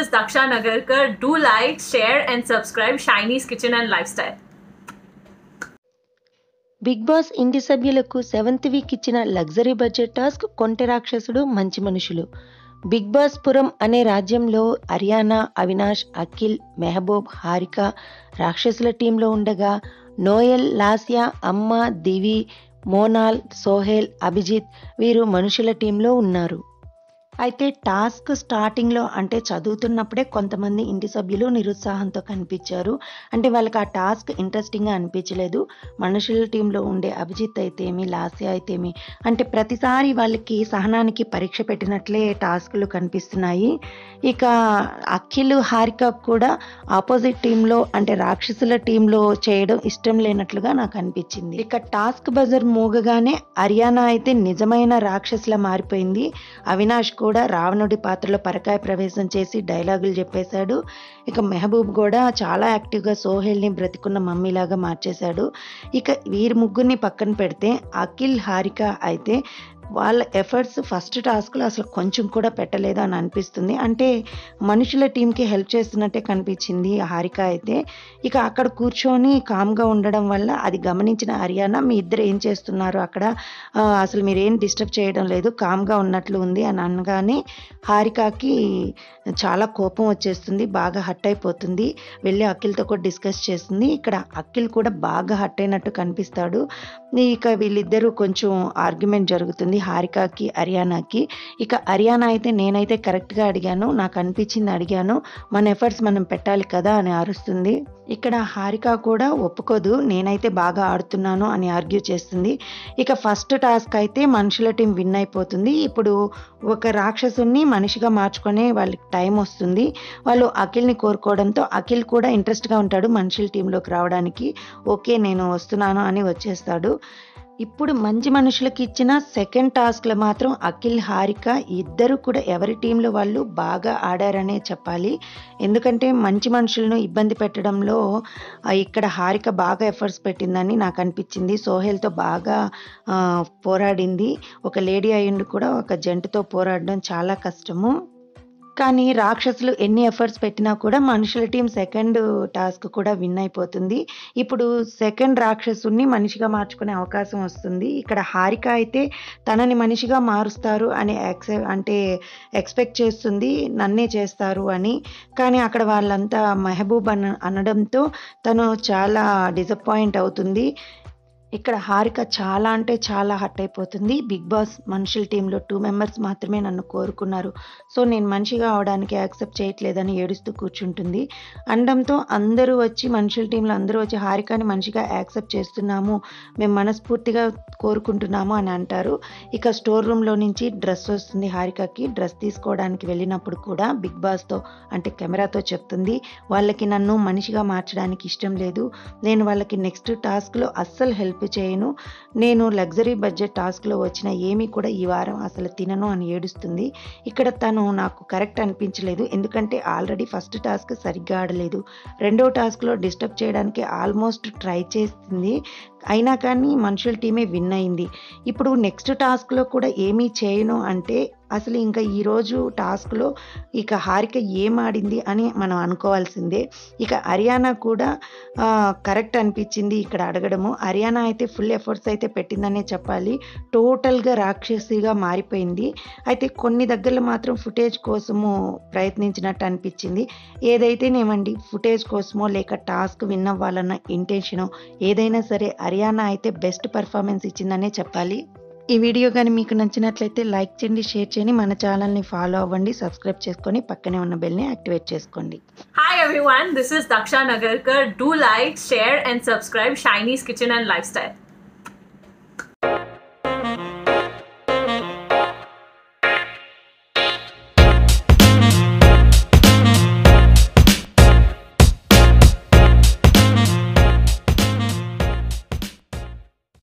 is Daksha Nagarkar. Do like, share, and subscribe Shiny's Kitchen and Lifestyle. Bigg Boss ఇంటి సభ్యులకు seventh week ఇచ్చిన luxury budget task కొంటె రాక్షసుడు మంచి మనుషులు బిగ్ బాస్ పురం అనే రాజ్యంలో హర్యానా అవినాష్ అఖిల్ మెహబూబ్ హారిక రాక్షసుల టీంలో ఉండగా నోయల్ లాస్యా అమ్మ దివి మోనాల్ సోహెల్ అభిజిత్ వీరు మనుషుల టీంలో ఉన్నారు అయితే టాస్క్ స్టార్టింగ్లో అంటే చదువుతున్నప్పుడే కొంతమంది ఇంటి సభ్యులు నిరుత్సాహంతో కనిపించారు అంటే వాళ్ళకి ఆ టాస్క్ ఇంట్రెస్టింగ్గా అనిపించలేదు మనుషుల టీంలో ఉండే అభిజిత్ అయితేమి లాస్య అయితేమి అంటే ప్రతిసారి వాళ్ళకి సహనానికి పరీక్ష పెట్టినట్లే టాస్క్లు కనిపిస్తున్నాయి ఇక అఖిల్ హారిక కూడా ఆపోజిట్ టీంలో అంటే రాక్షసుల టీంలో చేయడం ఇష్టం లేనట్లుగా నాకు అనిపించింది ఇక టాస్క్ బజర్ మూగగానే హర్యానా అయితే నిజమైన రాక్షసులా మారిపోయింది అవినాష్ కూడా రావణుడి పాత్రలో పరకాయ ప్రవేశం చేసి డైలాగులు చెప్పేశాడు ఇక మెహబూబ్ కూడా చాలా యాక్టివ్గా సోహెల్ని బ్రతికున్న మమ్మీలాగా మార్చేశాడు ఇక వీరి ముగ్గురిని పక్కన పెడితే అఖిల్ హారిక అయితే వాళ్ళ ఎఫర్ట్స్ ఫస్ట్ టాస్క్లో అసలు కొంచెం కూడా పెట్టలేదు అని అనిపిస్తుంది అంటే మనుషుల టీంకి హెల్ప్ చేస్తున్నట్టే కనిపించింది హారిక అయితే ఇక అక్కడ కూర్చొని కామ్గా ఉండడం వల్ల అది గమనించిన హర్యానా మీ ఇద్దరు ఏం చేస్తున్నారు అక్కడ ఆ, అసలు మీరు ఏం డిస్టర్బ్ చేయడం లేదు కామ్గా ఉన్నట్లు ఉంది అని అనగానే హారికకి చాలా కోపం వచ్చేస్తుంది బాగా హట్ అయిపోతుంది వెళ్ళి అఖిల్తో కూడా డిస్కస్ చేస్తుంది ఇక్కడ అఖిల్ కూడా బాగా హట్ అయినట్టు కనిపిస్తాడు ఇక వీళ్ళిద్దరూ కొంచెం ఆర్గ్యుమెంట్ జరుగుతుంది హారికకి హర్యానాకి ఇక హర్యానా అయితే నేనైతే కరెక్ట్గా అడిగాను నాకు అనిపించింది అడిగాను మన ఎఫర్ట్స్ మనం పెట్టాలి కదా అని అరుస్తుంది ఇక్కడ హారిక కూడా ఒప్పుకోదు నేనైతే బాగా ఆడుతున్నాను అని ఆర్గ్యూ చేస్తుంది ఇక ఫస్ట్ టాస్క్ అయితే మనుషుల టీం విన్ అయిపోతుంది ఇప్పుడు ఒక రాక్షసుని మనిషిగా మార్చుకునే వాళ్ళకి టైం వస్తుంది వాళ్ళు అఖిల్ని కోరుకోవడంతో అఖిల్ కూడా ఇంట్రెస్ట్గా ఉంటాడు మనుషుల టీంలోకి రావడానికి ఓకే నేను వస్తున్నాను అని వచ్చేస్తాడు ఇప్పుడు మంచి మనుషులకి ఇచ్చిన సెకండ్ టాస్క్లో మాత్రం అఖిల్ హారిక ఇద్దరు కూడా ఎవరి టీంలో వాళ్ళు బాగా ఆడారనే చెప్పాలి ఎందుకంటే మంచి మనుషులను ఇబ్బంది పెట్టడంలో ఆ, ఇక్కడ హారిక బాగా ఎఫర్ట్స్ పెట్టిందని నాకు అనిపించింది సోహెల్తో బాగా ఆ, పోరాడింది ఒక లేడీ అయ్యిండి కూడా ఒక జంటతో పోరాడడం చాలా కష్టము కానీ రాక్షసులు ఎన్ని ఎఫర్ట్స్ పెట్టినా కూడా మనుషుల టీం సెకండ్ టాస్క్ కూడా విన్ అయిపోతుంది ఇప్పుడు సెకండ్ రాక్షసుని మనిషిగా మార్చుకునే అవకాశం వస్తుంది ఇక్కడ హారిక అయితే తనని మనిషిగా మారుస్తారు అని ఎక్సె అంటే ఎక్స్పెక్ట్ చేస్తుంది నన్నే చేస్తారు అని కానీ అక్కడ వాళ్ళంతా మెహబూబ్ అన అనడంతో తను చాలా డిసప్పాయింట్ అవుతుంది ఇక్కడ హారిక చాలా అంటే చాలా హట్ అయిపోతుంది బిగ్ బాస్ మనుషుల టీంలో టూ మెంబర్స్ మాత్రమే నన్ను కోరుకున్నారు సో నేను మనిషిగా అవడానికి యాక్సెప్ట్ చేయట్లేదని ఏడుస్తూ కూర్చుంటుంది అనడంతో అందరూ వచ్చి మనుషుల టీంలో అందరూ వచ్చి హారికని మనిషిగా యాక్సెప్ట్ చేస్తున్నాము మేము మనస్ఫూర్తిగా కోరుకుంటున్నాము అని అంటారు ఇక స్టోర్ రూమ్లో నుంచి డ్రెస్ వస్తుంది హారికకి డ్రెస్ తీసుకోవడానికి వెళ్ళినప్పుడు కూడా బిగ్ బాస్తో అంటే కెమెరాతో చెప్తుంది వాళ్ళకి నన్ను మనిషిగా మార్చడానికి ఇష్టం లేదు నేను వాళ్ళకి నెక్స్ట్ టాస్క్లో అస్సలు హెల్ప్ చేయను నేను లగ్జరీ బడ్జెట్ టాస్క్లో వచ్చిన ఏమీ కూడా ఈ వారం అసలు తినను అని ఏడుస్తుంది ఇక్కడ తను నాకు కరెక్ట్ అనిపించలేదు ఎందుకంటే ఆల్రెడీ ఫస్ట్ టాస్క్ సరిగ్గా ఆడలేదు రెండో టాస్క్లో డిస్టర్బ్ చేయడానికి ఆల్మోస్ట్ ట్రై చేసింది అయినా కానీ మనుషుల టీమే విన్ అయింది ఇప్పుడు నెక్స్ట్ టాస్క్లో కూడా ఏమీ చేయను అంటే అసలు ఇంకా ఈరోజు టాస్క్లో ఇక హారిక ఏం ఆడింది అని మనం అనుకోవాల్సిందే ఇక హర్యానా కూడా ఆ, కరెక్ట్ అనిపించింది ఇక్కడ అడగడము హర్యానా అయితే ఫుల్ ఎఫర్ట్స్ అయితే పెట్టిందనే చెప్పాలి టోటల్గా రాక్షసిగా మారిపోయింది అయితే కొన్ని దగ్గరలో మాత్రం ఫుటేజ్ కోసము ప్రయత్నించినట్టు అనిపించింది ఏదైతేనేమండి ఫుటేజ్ కోసమో లేక టాస్క్ విన్ అవ్వాలన్న ఇంటెన్షనో ఏదైనా సరే హర్యానా అయితే బెస్ట్ పర్ఫార్మెన్స్ ఇచ్చిందనే చెప్పాలి ఈ వీడియో కానీ మీకు నచ్చినట్లయితే లైక్ చేయండి షేర్ చేయండి మన ఛానల్ని ఫాలో అవ్వండి సబ్స్క్రైబ్ చేసుకొని పక్కనే ఉన్న బెల్ని యాక్టివేట్ చేసుకోండి Hi everyone, this is Daksha Nagarkar. Do like, share, and subscribe Shiny's Kitchen and Lifestyle.